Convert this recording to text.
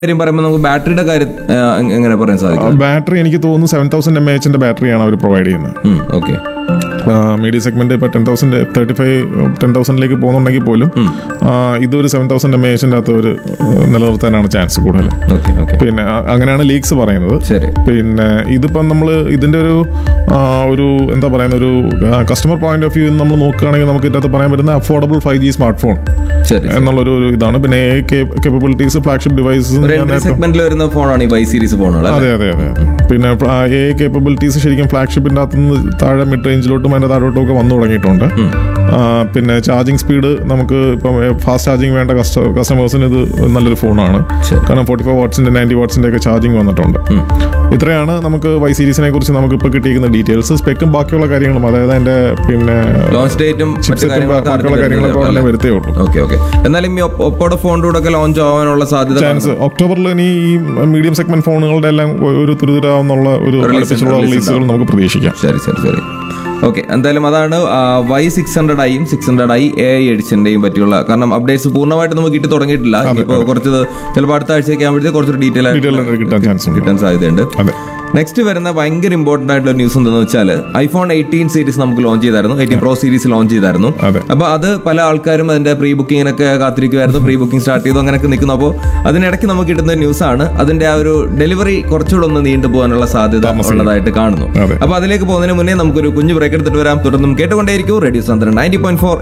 കാര്യം പറയുമ്പോൾ നമുക്ക് ബാറ്ററിയുടെ കാര്യം ആ, എ- എങ്ങനെ പറയാൻ സാധിക്കും ബാറ്ററി എനിക്ക് തോന്നുന്നു സെവൻ തൗസൻഡ് എം എച്ചിന്റെ ബാറ്ററിയാണ് അവർ പ്രൊവൈഡ് ചെയ്യുന്നത് ഓക്കെ മീഡിയ സെഗ്മെന്റ് ഇപ്പോൾ ten thousand thirty five ten തൗസൻഡിലേക്ക് പോകുന്നുണ്ടെങ്കിൽ പോലും ആ, ഇതൊരു സെവൻ തൗസൻഡ് എം എച്ചിന്റെ അകത്ത് ഒരു നിലനിർത്താനാണ് ചാൻസ് കൂടുതൽ ഓക്കെ ഓക്കെ പിന്നെ അ- അങ്ങനെയാണ് ലീക്സ് പറയുന്നത് ശരി പിന്നെ ഇതിപ്പം നമ്മൾ ഇതിന്റെ ഒരു ആ, ഒരു എന്താ പറയുന്ന ഒരു കസ്റ്റമർ പോയിന്റ് ഓഫ് വ്യൂ നമ്മൾ നോക്കുകയാണെങ്കിൽ നമുക്ക് ഇതിനകത്ത് പറയാൻ പറ്റുന്ന affordable five G smart phone ശരി എന്നുള്ളൊരു ഒരു ഇതാണ് പിന്നെ എ കേപ്പബിലിറ്റീസ് ഫ്ലാഗ്ഷിപ്പ് ഡിവൈസസ് ഒരു എൻട്രി സെഗ്മെന്റിൽ വരുന്ന ഫോണാണ് ഈ വൈ സീരീസ് ഫോണുകൾ അതെ അതെ അതെ പിന്നെ എ കേപ്പബിലിറ്റീസ് ശരിക്കും ഫ്ലാഗ്ഷിപ്പിന്റെ അകത്തുനിന്ന് താഴെ മിഡ് റേഞ്ചിലോട്ടും അതിന്റെ താഴോട്ടും ഒക്കെ വന്നു തുടങ്ങിയിട്ടുണ്ട് ആ, പിന്നെ ചാർജിങ് സ്പീഡ് നമുക്ക് ഇപ്പം ഫാസ്റ്റ് ചാർജിങ് വേണ്ട കസ്റ്റമേഴ്സിന് ഇത് നല്ലൊരു ഫോണാണ് ശരി. കാരണം ഫോർട്ടി ഫൈവ് വാട്ട്സിന്റെ നയൻറ്റി വാട്ട്സിന്റെ ഒക്കെ ചാർജിങ് വന്നിട്ടുണ്ട് ഇത്രയാണ് നമുക്ക് വൈ സീരീസിനെ കുറിച്ച് നമുക്ക് ഇപ്പോൾ കിട്ടിയിരിക്കുന്ന ഡീറ്റെയിൽസ് സ്പെക്കും ബാക്കിയുള്ള കാര്യങ്ങളും അതായത് അതിന്റെ പിന്നെ ലോഞ്ച് ഡേറ്റും മറ്റു ചിപ്സെറ്റും കാര്യങ്ങളൊക്കെ ബാക്കിയുള്ള കാര്യങ്ങളൊക്കെ ഉടനെ വരുത്തേ ഉള്ളൂ ഓക്കെ ഓക്കെ എന്നാലും ഈ ഒപ്പ്- ഒപ്പോടെ ഫോണിന്റെ കൂടെ ഒക്കെ ലോഞ്ച് ആവാനുള്ള സാധ്യത ചാൻസ് ഒക്ടോബറിൽ ഇനി ഈ മീഡിയം സെഗ്മെന്റ് ഫോണുകളുടെ എല്ലാം ഒരു തുരിതുരാവുന്നുള്ള ഒരു Release അടുപ്പിച്ചുള്ള release റിലീസുകൾ നമുക്ക് പ്രതീക്ഷിക്കാം ശരി ശരി ശരി ഓക്കെ എന്തായാലും അതാണ് വൈ സിക്സ് ഹൺഡ്രഡ് ഐയും six hundred I A I എഡിഷന്റെയും പറ്റിയുള്ള കാരണം അപ്ഡേറ്റ്സ് പൂർണ്ണമായിട്ട് നമുക്ക് കിട്ടി തുടങ്ങിയിട്ടില്ല ഇപ്പോൾ കുറച്ച് ചിലപ്പോൾ അടുത്ത ആഴ്ചയൊക്കെ ആകുമ്പോഴത്തേക്ക് കുറച്ച് ഡീറ്റെയിൽ ഡീറ്റെയിൽ ആയിട്ട് കിട്ടാൻ ചാൻസ് ഉണ്ട് കിട്ടാൻ സാധ്യതയുണ്ട് അതെ നെക്സ്റ്റ് വരുന്ന ഭയങ്കര ഇമ്പോർട്ടന്റ് ആയിട്ടുള്ള ന്യൂസ് എന്തെന്ന് വെച്ചാൽ ഐഫോൺ എയ്റ്റീൻ സീരീസ് നമുക്ക് ലോഞ്ച് ചെയ്തായിരുന്നു എയ്റ്റീൻ പ്രോ സീരീസ് ലോഞ്ച് ചെയ്തായിരുന്നു അതെ. അപ്പൊ അത് പല ആൾക്കാരും അതിന്റെ പ്രീ ബുക്കിങ്ങിനൊക്കെ കാത്തിരിക്കുമായിരുന്നു പ്രീ ബുക്കിംഗ് സ്റ്റാർട്ട് ചെയ്തു അങ്ങനെയൊക്കെ നിൽക്കുന്നു അപ്പോൾ അതിനിടയ്ക്ക് നമുക്ക് കിട്ടുന്ന ന്യൂസ് ആണ് അതിന്റെ ആ ഒരു ഡെലിവറി കുറച്ചുകൂടെ ഒന്ന് നീണ്ടു പോകാനുള്ള സാധ്യത ഉള്ളതായിട്ട് കാണുന്നു അതെ. അപ്പൊ അതിലേക്ക് പോകുന്നതിന് മുന്നേ നമുക്കൊരു കുഞ്ഞു ബ്രേക്ക് എടുത്തിട്ട് വരാം തുടർന്നും കേട്ടുകൊണ്ടേയിരിക്കും റേഡിയോ സാന്ദ്രൻ നയൻറ്റി പോയിന്റ് ഫോർ